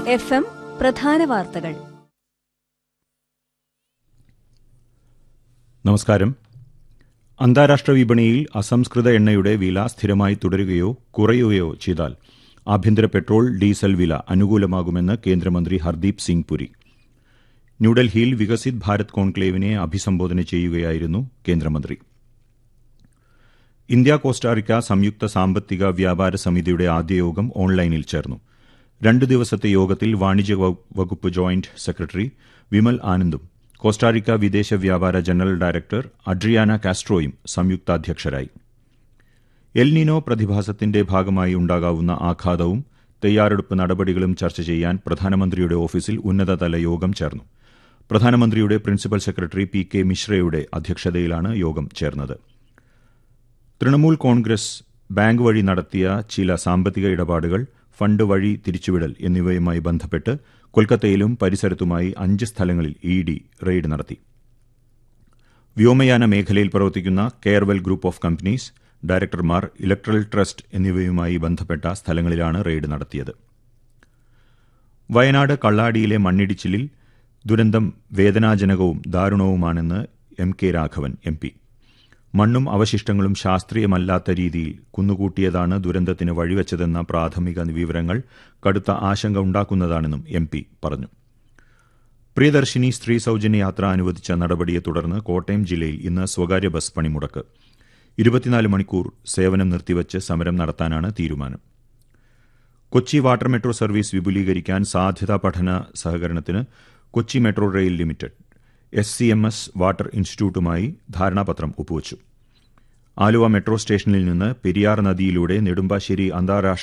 F M പ്രധാന വാർത്തകൾ നമസ്കാരം അന്താരാഷ്ട്ര വിപണിയിൽ അസംസ്കൃത എണ്ണയുടെ വില സ്ഥിരമായി തുടരുകയോ കുറയുകയോ ചെയ്താൽ ആഭ്യന്തര പെട്രോൾ ഡീസൽ വില അനുകൂലമാകുമെന്ന് കേന്ദ്രമന്ത്രി ഹർദീപ് സിംഗ് പുരി ന്യൂഡൽഹിയിൽ വികസിത് ഭാരത് കോൺക്ലേവിനെ അഭിസംബോധന ചെയ്യുകയായിരുന്നു കേന്ദ്രമന്ത്രി ഇന്ത്യ കോസ്റ്റാറിക്ക സംയുക്ത സാമ്പത്തിക വ്യാപാര സമിതിയുടെ ആദ്യ യോഗം ഓൺലൈനിൽ ചേർന്നു രണ്ടു ദിവസത്തെ യോഗത്തിൽ വാണിജ്യ വകുപ്പ് ജോയിന്റ് സെക്രട്ടറി വിമൽ ആനന്ദും കോസ്റ്റാറിക്ക വിദേശ വ്യാപാര ജനറൽ ഡയറക്ടർ അഡ്രിയാന കാസ്ട്രോയും സംയുക്താധ്യക്ഷരായി എൽനിനോ പ്രതിഭാസത്തിന്റെ ഭാഗമായി ഉണ്ടാകാവുന്ന ആഘാതവും തയ്യാറെടുപ്പ് നടപടികളും ചർച്ച ചെയ്യാൻ പ്രധാനമന്ത്രിയുടെ ഓഫീസിൽ ഉന്നതതല യോഗം ചേർന്നു പ്രധാനമന്ത്രിയുടെ പ്രിൻസിപ്പൽ സെക്രട്ടറി പി കെ മിശ്രയുടെ അധ്യക്ഷതയിലാണ് യോഗം ചേർന്നത് തൃണമൂൽ കോൺഗ്രസ് ബാങ്ക് വഴി നടത്തിയ ചില സാമ്പത്തിക ഇടപാടുകൾ ഫണ്ട് വഴി തിരിച്ചുവിടൽ എന്നിവയുമായി ബന്ധപ്പെട്ട് കൊൽക്കത്തയിലും പരിസരത്തുമായി അഞ്ച് സ്ഥലങ്ങളിൽ ഇ ഡി റെയ്ഡ് നടത്തി വ്യോമയാന മേഖലയിൽ പ്രവർത്തിക്കുന്ന കെയർവെൽ ഗ്രൂപ്പ് ഓഫ് കമ്പനീസ് ഡയറക്ടർമാർ ഇലക്ട്രൽ ട്രസ്റ്റ് എന്നിവയുമായി ബന്ധപ്പെട്ട സ്ഥലങ്ങളിലാണ് റെയ്ഡ് നടത്തിയത് വയനാട് കള്ളാടിയിലെ മണ്ണിടിച്ചിലിൽ ദുരന്തം വേദനാജനകവും ദാരുണവുമാണെന്ന് M K Raghavan M P മണ്ണും അവശിഷ്ടങ്ങളും ശാസ്ത്രീയമല്ലാത്ത രീതിയിൽ കുന്നുകൂട്ടിയതാണ് ദുരന്തത്തിന് വഴിവെച്ചതെന്ന പ്രാഥമിക വിവരങ്ങൾ കടുത്ത ആശങ്ക ഉണ്ടാക്കുന്നതാണെന്നും എം പി പറഞ്ഞു പ്രിയദർശിനി സ്ത്രീ സൌജന്യ യാത്ര അനുവദിച്ച നടപടിയെ തുടർന്ന് കോട്ടയം ജില്ലയിൽ ഇന്ന് സ്വകാര്യ ബസ് പണിമുടക്ക് ഇരുപത്തിനാല് മണിക്കൂർ സേവനം നിർത്തിവച്ച് സമരം നടത്താനാണ് തീരുമാനം കൊച്ചി വാട്ടർ മെട്രോ സർവീസ് വിപുലീകരിക്കാൻ സാധ്യതാ പഠന സഹകരണത്തിന് Kochi metro rail limited S C M S water ഇൻസ്റ്റിറ്റ്യൂട്ടുമായി ധാരണാപത്രം ഒപ്പുവച്ചു ആലുവ മെട്രോ സ്റ്റേഷനിൽ നിന്ന് പെരിയാർ നദിയിലൂടെ നെടുമ്പാശ്ശേരി അന്താരാഷ്ട്ര